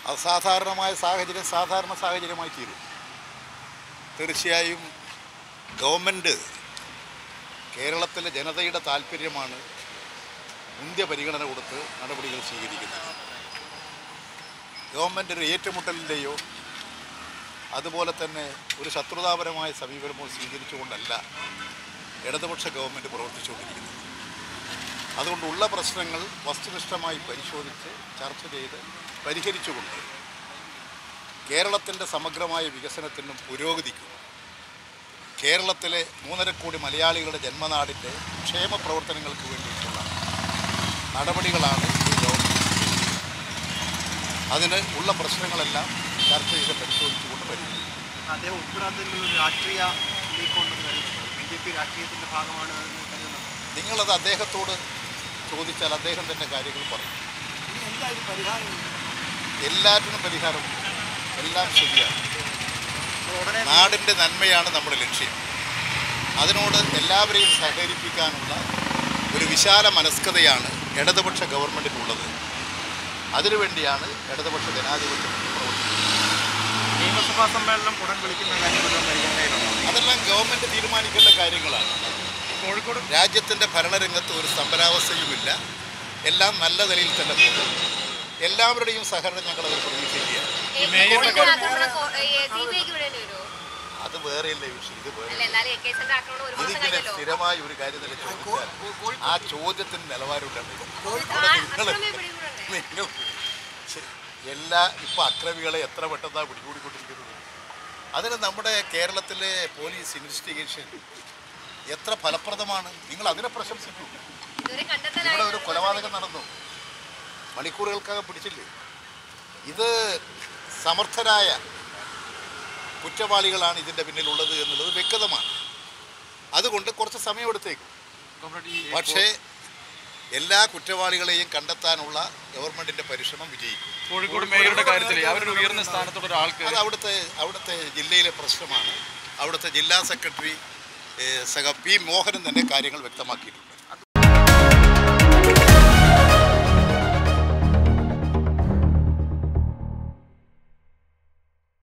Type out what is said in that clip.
അസാധാരണമായ സാഹചര്യം സാധാരണ സാഹചര്യമായി തീരും തീർച്ചയായും ഗവൺമെൻറ് കേരളത്തിലെ ജനതയുടെ താല്പര്യമാണ് മുന്തിയ പരിഗണന കൊടുത്ത് നടപടികൾ സ്വീകരിക്കുന്നത് ഗവൺമെൻറ് ഒരു ഏറ്റുമുട്ടലിൻ്റെയോ അതുപോലെ തന്നെ ഒരു ശത്രുതാപരമായ സമീപനമോ സ്വീകരിച്ചുകൊണ്ടല്ല ഇടതുപക്ഷ ഗവൺമെൻറ് പ്രവർത്തിച്ചുകൊണ്ടിരിക്കുന്നത് അതുകൊണ്ട് ഉള്ള പ്രശ്നങ്ങൾ വസ്തുനിഷ്ഠമായി പരിശോധിച്ച് ചർച്ച ചെയ്ത് പരിഹരിച്ചുകൊണ്ട് കേരളത്തിൻ്റെ സമഗ്രമായ വികസനത്തിനും പുരോഗതിക്കും കേരളത്തിലെ മൂന്നര കോടി മലയാളികളുടെ ജന്മനാടിൻ്റെ ക്ഷേമ പ്രവർത്തനങ്ങൾക്ക് വേണ്ടിയിട്ടുള്ള നടപടികളാണ് ഈ ഗവൺമെൻറ് സ്വീകരിക്കുന്നത്. അതിന് ഉള്ള പ്രശ്നങ്ങളെല്ലാം ചർച്ച ചെയ്ത് പരിശോധിച്ചുകൊണ്ട് പരിഹരിക്കും അദ്ദേഹം ഉൾപ്പെടാത്തതിൽ ഒരു രാഷ്ട്രീയ നീക്കമുണ്ടെന്ന് കരുതുന്നു ബി ജെ പി രാഷ്ട്രീയത്തിന്റെ ഭാഗമാണ് എന്ന് കരുതുന്നു നിങ്ങളത് അദ്ദേഹത്തോട് ചോദിച്ചാൽ അദ്ദേഹം തന്നെ കാര്യങ്ങൾ പറയും ഇനി എന്തായാലും പരിഹാരം എല്ലാറ്റിനും പരിഹാരമുണ്ട് എല്ലാം ശരിയാണ് അപ്പോൾ ഉടനെ നാടിൻ്റെ നന്മയാണ് നമ്മുടെ ലക്ഷ്യം അതിനോട് എല്ലാവരെയും സഹകരിപ്പിക്കാനുള്ള ഒരു വിശാല മനസ്കതയാണ് ഇടതുപക്ഷ ഗവൺമെൻറ്റിനുള്ളത് അതിനുവേണ്ടിയാണ് ഇടതുപക്ഷ ജനാധിപത്യം പ്രവർത്തിക്കുന്നത് നിയമസഭാ സമ്മേളനം ഉടൻ വിളിക്കുന്ന കാര്യം വല്ലതും പരിഗണനയിലുണ്ടോ അതെല്ലാം ഗവൺമെൻറ് തീരുമാനിക്കേണ്ട കാര്യങ്ങളാണ് കോഴിക്കോട് രാജ്യത്തിൻ്റെ ഭരണരംഗത്ത് ഒരു സ്തംഭനാവസ്ഥയുമില്ല എല്ലാം നല്ല നിലയിൽ തന്നെ പോകും എല്ലാവരുടെയും സഹകരണം ഞങ്ങൾ അതിൽ പ്രതീക്ഷിക്കുകയാണ് സിബിഐക്ക് വിടേണ്ടി വരുമോ അത് വേറെയല്ല വിഷയം ഇത് വേറെ അല്ല എന്നാലും എ കെ സെന്റെ ആക്രമണം ഒരു മാസം ഇതിങ്ങനെ കഴിഞ്ഞല്ലോ സ്ഥിരമായ ഒരു കാര്യം തന്നെ ചോദിച്ചാൽ ആ ചോദ്യത്തിന് നിലവാരമുണ്ട് ആ അക്രമി പിടികൂടണ്ടേ നിങ്ങൾ ശരി, എല്ലാ ഇപ്പൊ അക്രമികളെ എത്ര പെട്ടെന്നാണ് പിടികൂടിക്കൊണ്ടിരിക്കുന്നത് അതിന് നമ്മുടെ കേരളത്തിലെ പോലീസ് ഇൻവെസ്റ്റിഗേഷൻ എത്ര ഫലപ്രദമാണ് നിങ്ങൾ അതിനെ പ്രശംസിക്കൂ ഇതുവരെ ഇവിടെ കണ്ടെത്താനായി ഒരു കൊലപാതകം നടന്നു മണിക്കൂറുകൾക്കകം പിടിച്ചില്ലേ ഇത് സമർത്ഥരായ കുറ്റവാളികളാണ് ഇതിൻ്റെ പിന്നിലുള്ളത് എന്നുള്ളത് വ്യക്തമാണ് അതുകൊണ്ട് കുറച്ച് സമയമെടുത്തേക്കും പക്ഷേ എല്ലാ കുറ്റവാളികളെയും കണ്ടെത്താനുള്ള ഗവൺമെന്റിന്റെ പരിശ്രമം വിജയിക്കും കോഴിക്കോട് മേയറുടെ കാര്യത്തിൽ അവരൊരു ഉയർന്ന സ്ഥാനത്തുള്ള ഒരാൾക്ക് അത് അവിടുത്തെ അവിടുത്തെ ജില്ലയിലെ പ്രശ്നമാണ് അവിടുത്തെ ജില്ലാ സെക്രട്ടറി ഏഹ്, സഹ പി മോഹനൻ തന്നെ കാര്യങ്ങൾ വ്യക്തമാക്കിയിട്ടുണ്ട്